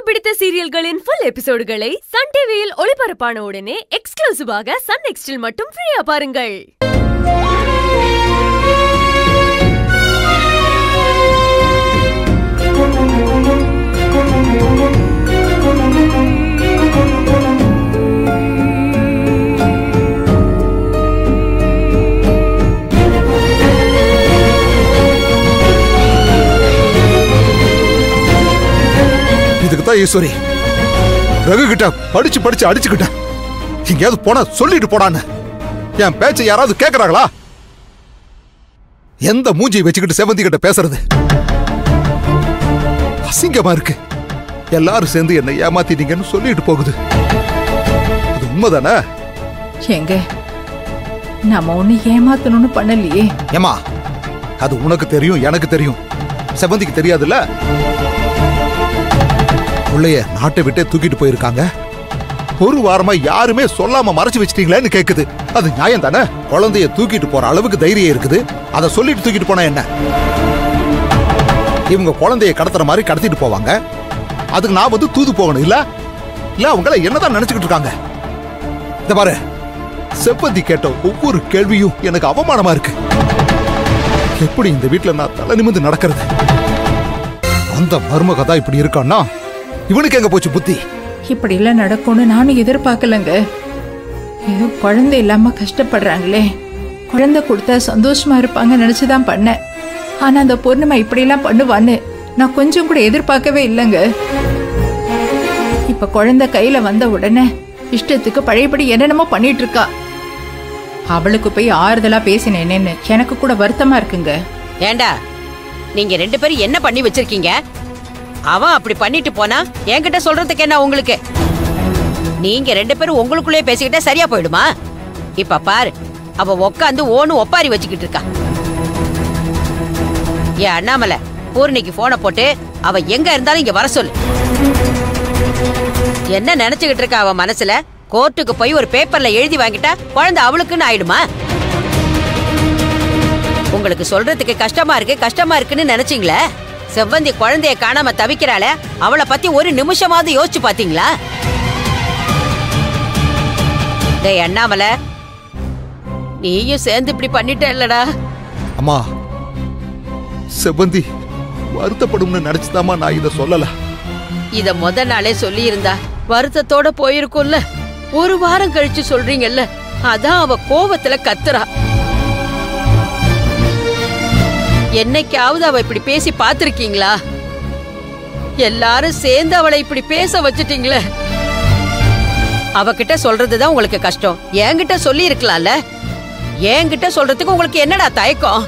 பிடித்த சீரியல்களின் full எபிசோடுகளை Sun டிவியில் ஒளிபரப்பான உடனே எக்ஸ்க்ளூசிவாக சன் நெக்ஸ்டில் மட்டும் ஃப்ரீயா பாருங்கள் இதுக்கு தான் ஈஸ்வரி ரகு கிட்ட படிச்சு படிச்சு அடிச்சுக்கிட்டேன் எங்கேயாவது போனா சொல்லிட்டு போடான்னு என் பேச்சை யாராவது கேக்குறாங்களா எந்த மூஞ்சியை வச்சுக்கிட்டு செவந்தி கிட்ட பேசுறது அசிங்கமா இருக்கு எல்லாரும் சேர்ந்து என்னை ஏமாத்திட்டீங்கன்னு சொல்லிட்டு போகுது அது உண்மைதானே எங்க நம்ம ஒண்ணு ஏமாத்தணும்னு பண்ணலையே ஏமா அது உனக்கு தெரியும் எனக்கு தெரியும் செவந்திக்கு தெரியாதுல்ல புள்ளைய நாட்டை விட்டே தூக்கிட்டு போயிருக்காங்க ஒரு வாரமா யாருமே சொல்லாம மறைச்சு வச்சிட்டீங்களேன்னு கேக்குது அது நியாயம் தானே குழந்தைய தூக்கிட்டு போற அளவுக்கு தைரியம் இருக்குது அதை சொல்லிட்டு தூக்கிட்டு போனா என்ன இவங்க குழந்தைய கடத்துற மாதிரி கடத்திட்டு போவாங்க அதுக்கு நான் வந்து தூது போகணும் இல்ல இல்ல அவங்கள என்னதான் நினைச்சுக்கிட்டு இருக்காங்க இந்த பாரு செவ்வந்தி கேட்ட ஒவ்வொரு கேள்வியும் எனக்கு அவமானமா இருக்கு எப்படி இந்த வீட்ல நான் தலை நிமிந்து நடக்கிறது அந்த மருமக தான் இப்படி இருக்கான்னா இவனுக்கு எங்க போச்சு புத்தி இப்படி எல்லாம் நடக்கும்னு நானும் எதிர்பார்க்கலங்க ஏதோ குழந்தை இல்லாம கஷ்டப்படுறாங்களே குழந்தை கொடுத்தா சந்தோஷமா இருப்பாங்க நினைச்சுதான் பண்ணேன் ஆனா அந்த பொண்ணுமா இப்படி எல்லாம் பண்ணுவான்னு நான் கொஞ்சம் கூட எதிர்பார்க்கவே இல்லைங்க இப்ப குழந்தை கையில வந்த உடனே இஷ்டத்துக்கு பழையபடி என்னென்னமோ பண்ணிட்டு இருக்கா அவளுக்கு போய் ஆறுதலா பேசினேனேன்னு எனக்கு கூட வருத்தமா இருக்குங்க ஏண்டா நீங்க ரெண்டு பேரும் என்ன பண்ணி வச்சிருக்கீங்க அவன் அப்படி பண்ணிட்டு போனா என்கிட்ட சொல்றதுக்கு என்ன உங்களுக்கு நீங்க ரெண்டு பேரும் உங்களுக்குள்ளே பேசிக்கிட்டா சரியா போயிடுமா இப்ப பாரு அவ உக்காந்து ஓனு ஒப்பாரி வச்சுக்கிட்டு இருக்கா ஏன் அண்ணாமலை பூர்ணிக்கு போனை போட்டு அவ எங்க இருந்தாலும் இங்க வர சொல்லு என்ன நினைச்சுக்கிட்டு இருக்கா அவ மனசுல கோர்ட்டுக்கு போய் ஒரு பேப்பர்ல எழுதி வாங்கிட்டா குழந்தை அவளுக்குன்னு ஆயிடுமா உங்களுக்கு சொல்றதுக்கு கஷ்டமா இருக்கு கஷ்டமா இருக்குன்னு நினைச்சீங்களே செவ்வந்தி குழந்தைய காணாம தவிக்கிறாளே அவளை பத்தி ஒரு நிமிஷமாவது யோசிச்சு பாத்தீங்களா டேய் அண்ணாமலை நீயும் சேர்ந்து இப்படி பண்ணிட்ட இல்லடா அம்மா செவ்வந்தி வருத்தப்படும்னு நினைச்சுதாம்மா நான் இதை சொல்லல இத முத நாளே சொல்லி இருந்தா வருத்தத்தோட போயிருக்கும்ல ஒரு வாரம் கழிச்சு சொல்றீங்கல்ல அதான் அவ கோவத்துல கத்துறா என்னைக்காவது அவ இப்படி பேசி பாத்திருக்கீங்களா எல்லாரும் சேர்ந்து அவளை இப்படி பேச வச்சுட்டீங்களே அவகிட்ட சொல்றதுதான் உங்களுக்கு கஷ்டம் என்கிட்ட சொல்லி இருக்கலாம்ல என்கிட்ட சொல்றதுக்கு உங்களுக்கு என்னடா தயக்கம்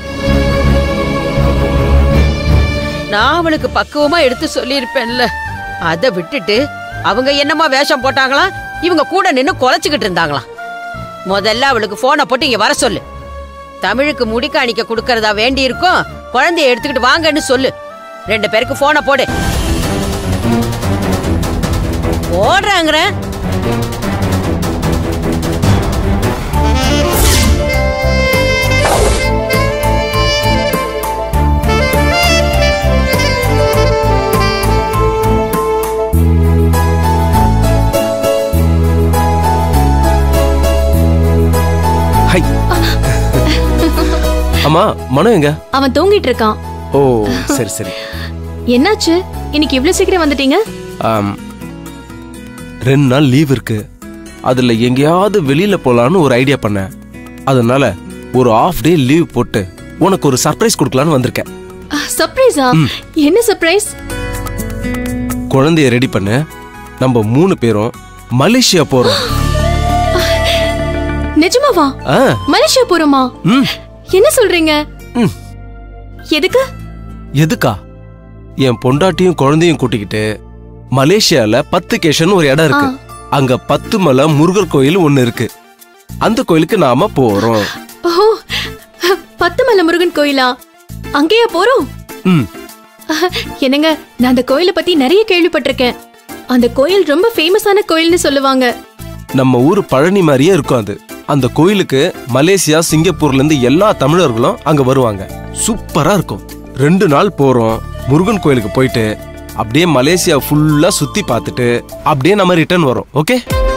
நான் அவளுக்கு பக்குவமா எடுத்து சொல்லியிருப்பேன்ல அதை விட்டுட்டு அவங்க என்னமா வேஷம் போட்டாங்களாம் இவங்க கூட நின்னு குலைச்சுக்கிட்டு இருந்தாங்களாம் முதல்ல அவளுக்கு போனை போட்டு இங்க வர சொல்லு தமிழுக்கு முடிக்காணிக்க கொடுக்கறதா வேண்டி இருக்கும் குழந்தைய எடுத்துக்கிட்டு வாங்கன்னு சொல்லு ரெண்டு பேருக்கு போனை போடு ஓடுறாங்கிற ஹை அம்மா மனோ எங்க அவன் தூங்கிட்டு இருக்கான் ஓ சரி சரி என்னாச்சு இன்னைக்கு இவ்ளோ சீக்கிரம் வந்துட்டீங்க ஆம், ரெண்டு நாள் லீவ் இருக்கு அதுல எங்கேயாவது வெளியில போலான்னு ஒரு ஐடியா பண்ணேன் அதனால ஒரு ஆஃப் டே லீவ் போட்டு உனக்கு ஒரு சர்ப்ரைஸ் கொடுக்கலான்னு வந்திருக்கேன் சர்ப்ரைஸா என்ன சர்ப்ரைஸ் குழந்தைய ரெடி பண்ண நம்ம மூணு பேரும் மலேசியா போறோம் நிஜமாவா ஆ, மலேசியா போறோமா ம், என்ன சொல்றீங்க ம். எதுக்கு எதுக்கா என் பொண்டாட்டியும் குழந்தையும் கூட்டிக்கிட்டு மலேசியால பத்து கேஷன் ஒரு இடம் இருக்கு அங்க பத்து மலை முருகர் கோயில் ஒண்ணு இருக்கு அந்த கோயிலுக்கு நாம போறோம் ஓ பத்து மலை முருகன் கோயிலா அங்கேயா போறோம் ம் என்னங்க நான் அந்த கோயிலை பத்தி நிறைய கேள்விப்பட்டிருக்கேன் அந்த கோயில் ரொம்ப ஃபேமஸான கோயில்னு சொல்லுவாங்க நம்ம ஊர் பழனி மாதிரியே இருக்கும் அது அந்த கோயிலுக்கு மலேசியா சிங்கப்பூர்ல இருந்து எல்லா தமிழர்களும் அங்க வருவாங்க சூப்பரா இருக்கும் ரெண்டு நாள் போறோம் முருகன் கோயிலுக்கு போயிட்டு அப்படியே மலேசியா ஃபுல்லா சுத்தி பார்த்துட்டு அப்படியே நம்ம ரிட்டர்ன் வரோம் ஓகே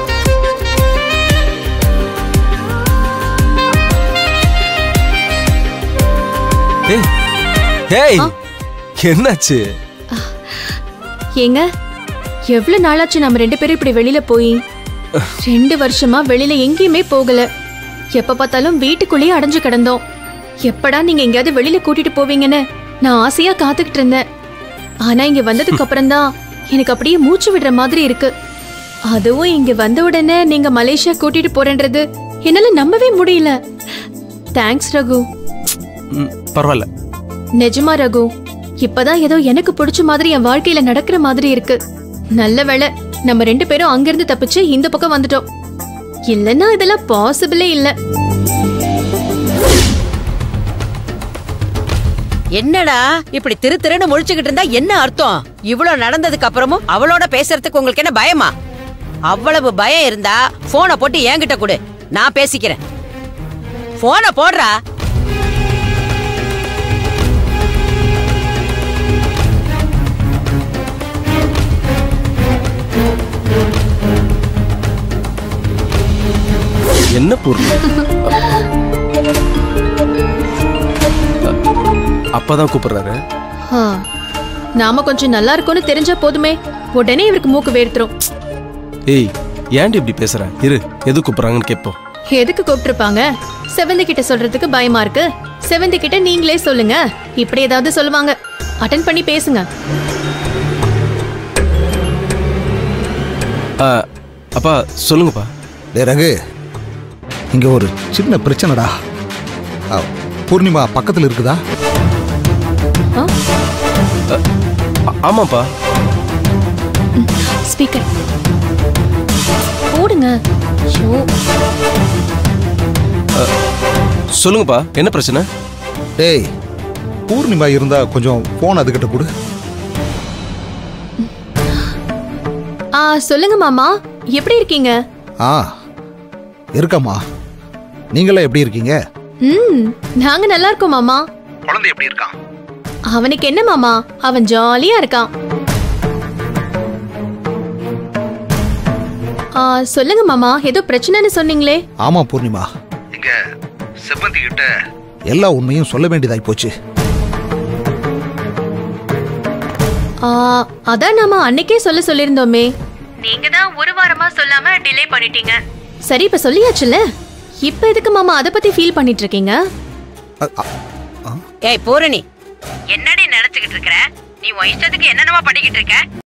ஏய் ஏய் என்னாச்சு ஏங்க எவ்வளவு நாளாச்சு நம்ம ரெண்டு பேரும் இப்படி வெளியில போய் ரெண்டு வருஷமா வெளியில எங்கேயுமே போகல எப்ப பார்த்தாலும் வீட்டுக்குள்ளேயே அடைஞ்சு கிடந்தோம் எப்படா நீங்க எங்கேயாவது வெளியில கூட்டிட்டு போவீங்கன்னு நான் ஆசையா காத்துக்கிட்டு இருந்தேன் ஆனா இங்க வந்ததுக்கு அப்புறம் தான் எனக்கு அப்படியே மூச்சு விடுற மாதிரி இருக்கு அதுவும் இங்க வந்த உடனே நீங்க மலேசியா கூட்டிட்டு போறேன்றது என்னால நம்பவே முடியல தேங்க்ஸ் ரகு ம், பரவாயில்ல நிஜமா ரகு இப்பதான் ஏதோ எனக்கு பிடிச்ச மாதிரி என் வாழ்க்கையில நடக்கிற மாதிரி இருக்கு நல்ல வேளை நம்ம ரெண்டு பேரும் அங்கிருந்து தப்பிச்சு இந்த பக்கம் வந்துட்டோம் இல்லன்னா இதெல்லாம் பாசிபிளே இல்ல என்னடா இப்படி திரு திருன்னு முழிச்சுக்கிட்டு இருந்தா என்ன அர்த்தம் இவ்வளவு நடந்ததுக்கு அப்புறமும் அவளோட பேசுறதுக்கு உங்களுக்கு என்ன பயமா அவ்வளவு பயம் இருந்தா போனை போட்டு என்கிட்ட கொடு நான் பேசிக்கிறேன் போனை போடுறா என்ன பொருள் அப்பதான் கூப்பிடுறாரு ஆ, நாம கொஞ்சம் நல்லா இருக்கோம்னு தெரிஞ்சா போதுமே உடனே இவருக்கு மூக்கு வேர்த்துரும் ஏய் ஏன்டி இப்படி பேசுற இரு எது கூப்பிடுறாங்கன்னு கேட்போம் எதுக்கு கூப்பிட்டுருப்பாங்க செவந்தி கிட்ட சொல்றதுக்கு பயமா இருக்கு செவந்தி கிட்ட நீங்களே சொல்லுங்க இப்படி ஏதாவது சொல்லுவாங்க அட்டன் பண்ணி பேசுங்க ஆ, அப்பா சொல்லுங்கப்பா டே ரகு இங்க ஒரு சின்ன பிரச்சனைடா ஆ, பூர்ணிமா பக்கத்துல இருக்குதா ஆ- ஆமாப்பா ஸ்பீக்கர் போடுங்க ஐயோ சொல்லுங்கப்பா என்ன பிரச்சனை டேய் பூர்ணிமா இருந்தா கொஞ்சம் போன் அதுகிட்ட கொடு ஆ சொல்லுங்க மாமா எப்படி இருக்கீங்க ஆ இருக்கம்மா நீங்களாம் எப்படி இருக்கீங்க ம் நாங்க நல்லா இருக்கோம் மாமா குழந்தை எப்படி இருக்கான் அவனுக்கு என்ன மாமா அவன் ஜாலியா இருக்கான் ஆ சொல்லுங்க மாமா ஏதோ பிரச்சனைன்னு சொன்னீங்களே ஆமா பூர்ணிமா இங்க செவ்வந்தி கிட்ட எல்லா உண்மையும் சொல்ல வேண்டியதாய் போச்சு ஆ அதான் நாம அன்னைக்கே சொல்ல சொல்லிருந்தோமே நீங்க தான் ஒரு வாரமா சொல்லாம டிலே பண்ணிட்டீங்க சரி இப்ப சொல்லியாச்சுல இப்ப எதுக்கு மாமா அத பத்தி ஃபீல் பண்ணிட்டு இருக்கீங்க அ- அ- ஏய் பூரணி என்னடி நினைச்சுக்கிட்டு இருக்கிற நீ உன் இஷ்டத்துக்கு என்னென்னமா பண்ணிக்கிட்டு இருக்க